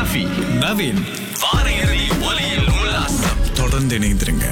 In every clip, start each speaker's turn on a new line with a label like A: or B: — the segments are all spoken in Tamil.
A: ரஃபி
B: நவீன்
A: வார இறுதி ஒலியில் உல்லாசம்
B: தொடர்ந்து இணைந்திருங்க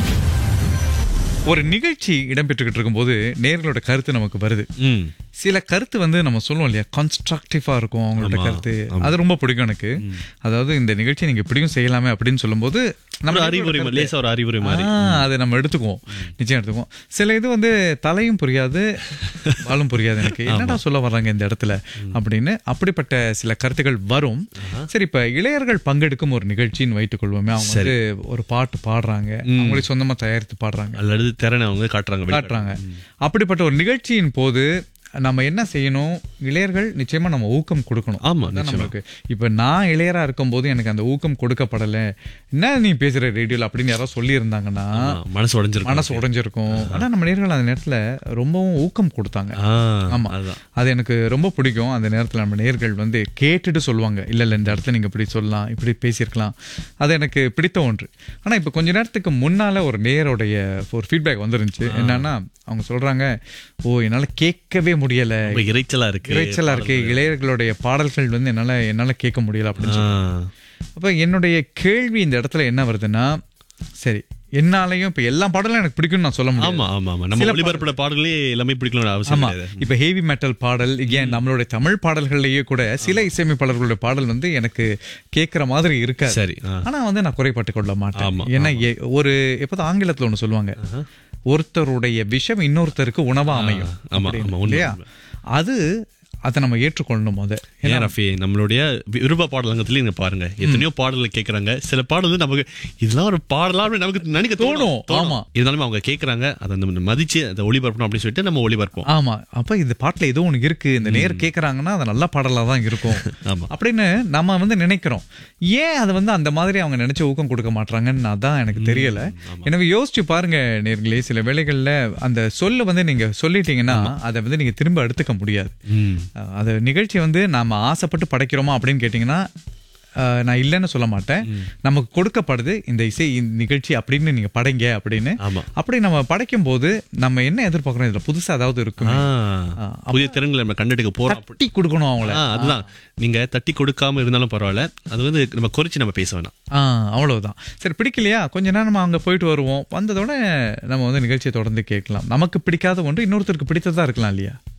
C: ஒரு நிகழ்ச்சி இடம்பெற்றுக்கிட்டு இருக்கும்போது நேர்களோட கருத்து நமக்கு வருது
D: ம்
C: சில கருத்து வந்து நம்ம சொல்லுவோம் இல்லையா கன்ஸ்ட்ரக்டிவா இருக்கும் அவங்களோட
D: ஆமா,
C: கருத்து அது ரொம்ப பிடிக்கும் எனக்கு அதாவது இந்த நிகழ்ச்சி நீங்க இப்படியும் செய்யலாமே அப்படின்னு சொல்லும்போது
D: ஒரு
C: நம்ம
D: அறிவுரை மாதிரி, லேசா ஒரு அறிவுரை மாதிரி
C: ஆ, அதை நம்ம எடுத்துக்குவோம் நிச்சயம் எடுத்துக்குவோம் சில இது வந்து தலையும் புரியாது வாழும் புரியாது எனக்கு என்னடா சொல்ல வர்றாங்க இந்த இடத்துல அப்படின்னு அப்படிப்பட்ட சில கருத்துக்கள் வரும் சரி இப்ப இளையர்கள் பங்கெடுக்கும் ஒரு நிகழ்ச்சின்னு வைத்துக் கொள்வோமே அவங்க வந்து ஒரு பாட்டு பாடுறாங்க அவங்களே சொந்தமா தயாரித்து பாடுறாங்க
D: அல்லது திறனை அவங்க காட்டுறாங்க வெளிக்காட்டுறாங்க.
C: காட்டுறாங்க அப்படிப்பட்ட ஒரு நிகழ்ச்சியின் போது நம்ம என்ன செய்யணும் இளையர்கள் நிச்சயமா நம்ம ஊக்கம் கொடுக்கணும்
D: ஆமா,
C: அதான் நம்மளுக்கு இப்ப நான் இளையரா இருக்கும்போது எனக்கு அந்த ஊக்கம் கொடுக்கப்படல என்ன நீ பேசுற ரேடியோல அப்படின்னு யாராவது சொல்லி இருந்தாங்கன்னா
D: ஆ, மனசு உடைஞ்சிருக்கும்
C: மனசு உடைஞ்சிருக்கும் ஆனா நம்ம நேர்கள் அந்த நேரத்துல ரொம்பவும் ஊக்கம் கொடுத்தாங்க
D: ஆ,
C: ஆமா
D: அதுதான்
C: அது எனக்கு ரொம்ப பிடிக்கும் அந்த நேரத்துல நம்ம நேர்கள் வந்து கேட்டுட்டு சொல்லுவாங்க இல்ல இல்ல இந்த இடத்துல நீங்க இப்படி சொல்லலாம் இப்படி பேசியிருக்கலாம் அது எனக்கு பிடித்த ஒன்று ஆனா இப்ப கொஞ்ச நேரத்துக்கு முன்னால ஒரு நேயருடைய ஒரு ஃபீட்பேக் வந்துருந்துச்சு என்னன்னா அவங்க சொல்றாங்க ஓ என்னால கேட்கவே முடியல
D: ரொம்ப இறைச்சலா இருக்கு
C: இறைச்சலா இருக்கு இளையர்களுடைய பாடல்கள் வந்து என்னால என்னால கேட்க முடியல அப்படின்னு
D: ஆ,
C: அப்ப என்னுடைய கேள்வி இந்த இடத்துல என்ன வருதுன்னா சரி என்னாலையும் இப்ப எல்லா பாடலும் எனக்கு பிடிக்கும்னு நான் சொல்ல முடியும்
D: ஆமா ஆமா ஆமா நம்ம ஒளிபரப்புற பாடல்களே எல்லாமே பிடிக்கணும்னு அவசியம்
C: ஆமா
D: கிடையாது
C: இப்ப ஹெவி மெட்டல் பாடல் ஏன் நம்மளுடைய தமிழ் பாடல்கள்லயே கூட சில இசையமைப்பாளர்களுடைய பாடல் வந்து எனக்கு கேட்கிற மாதிரி இருக்காது
D: சரி ஆ.
C: ஆனா வந்து நான் குறைபட்டு கொள்ள மாட்டேன்
D: ஆமா,
C: ஏன்னா எ- ஒரு எப்போதும் ஆங்கிலத்துல ஒண்ணு சொல்லுவாங்க ஒருத்தருடைய விஷம் இன்னொருத்தருக்கு உணவா அமையும்
D: ஆமா,
C: அப்படின்னு.
D: ஆமா, உண்மை,
C: இல்லையா அது அதை நம்ம ஏற்றுக்கொள்ளணும் முத
D: ஏன் ரஃபி நம்மளுடைய விருப்ப பாடலங்கத்துல நீங்க பாருங்க எத்தனையோ பாடல்களை கேக்குறாங்க சில பாடல் வந்து நமக்கு இதெல்லாம் ஒரு பாடலாம் அப்படின்னு நமக்கு நினைக்க
C: தோணும், ஆமா.
D: இருந்தாலும் அவங்க கேக்குறாங்க அதை நம்ம மதிச்சு அதை ஒளிபரப்பணும் அப்படின்னு சொல்லிட்டு நம்ம ஒளிபரப்போம்
C: ஆமா அப்ப இந்த பாட்டுல ஏதோ ஒண்ணு இருக்கு இந்த நேர் கேக்குறாங்கன்னா அது நல்ல பாடலா தான் இருக்கும்
D: ஆமா.
C: அப்படின்னு நம்ம வந்து நினைக்கிறோம் ஏன் அதை வந்து அந்த மாதிரி அவங்க நினைச்சு ஊக்கம் கொடுக்க மாட்டாங்கன்னு அதான் எனக்கு தெரியல எனவே யோசிச்சு பாருங்க நேர்களே சில வேளைகள்ல அந்த சொல்ல வந்து நீங்க சொல்லிட்டீங்கன்னா அதை வந்து நீங்க திரும்ப எடுத்துக்க முடியாது
D: ம்.
C: அஹ் அது நிகழ்ச்சி வந்து நாம ஆசைப்பட்டு படைக்கிறோமா அப்படின்னு கேட்டிங்கன்னா அஹ் நான் இல்லைன்னு சொல்ல மாட்டேன் நமக்கு கொடுக்கப்படுது இந்த இசை இந்த நிகழ்ச்சி அப்படின்னு நீங்க படைங்க அப்படின்னு
D: ஆமா.
C: அப்படி நம்ம படைக்கும் போது நம்ம என்ன எதிர்பார்க்கறோம் இதுல புதுசா ஏதாவது இருக்கும்
D: ஆ, புதிய திறன்களை நம்ம கண்டெடுக்க போறோம் அப்படி-
C: தட்டி கொடுக்கணும் அவங்கள
D: ஆ, அதுதான் நீங்க தட்டி கொடுக்காம இருந்தாலும் பரவாயில்ல அது வந்து நம்ம குறைச்சு நம்ம பேச வேணாம்
C: ஆ அவ்வளவுதான் சரி பிடிக்கலையா கொஞ்ச நேரம் நம்ம அங்க போயிட்டு வருவோம் வந்ததோட நம்ம வந்து நிகழ்ச்சியை தொடர்ந்து கேட்கலாம் நமக்கு பிடிக்காத ஒன்று இன்னொருத்தருக்கு பிடித்ததா இருக்கலாம் இல்லையா